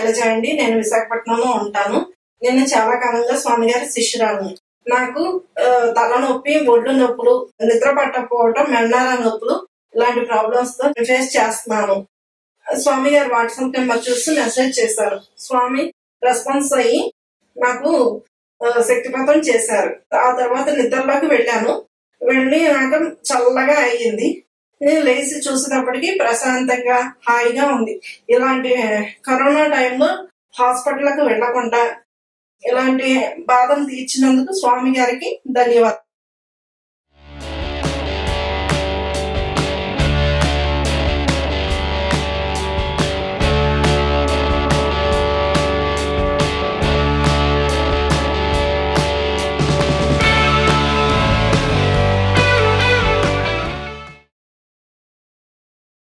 శైలజ అండి నేను విశాఖపట్నంలో ఉంటాను నేను చాలా కాలంగా స్వామి గారి శిష్యురాలు నాకు ఆ, తలనొప్పి ఒళ్ళు నొప్పులు నిద్ర పట్టకపోవటం మెన్నార నొప్పులు ఇలాంటి ప్రాబ్లమ్స్ తో ఫేస్ చేస్తున్నాను స్వామి గారు వాట్సాప్ నెంబర్ చూసి మెసేజ్ చేశారు స్వామి రెస్పాన్స్ అయ్యి నాకు ఆ, శక్తిపాతం చేశారు ఆ తర్వాత నిద్రలోకి వెళ్ళాను వెళ్ళి నాకు చల్లగా అయ్యింది నేను లేచి చూసేటప్పటికి ప్రశాంతంగా హాయిగా ఉంది ఇలాంటి కరోనా టైంలో హాస్పిటల్కి వెళ్లకుండా ఇలాంటి బాధను తీర్చినందుకు స్వామి గారికి ధన్యవాదాలు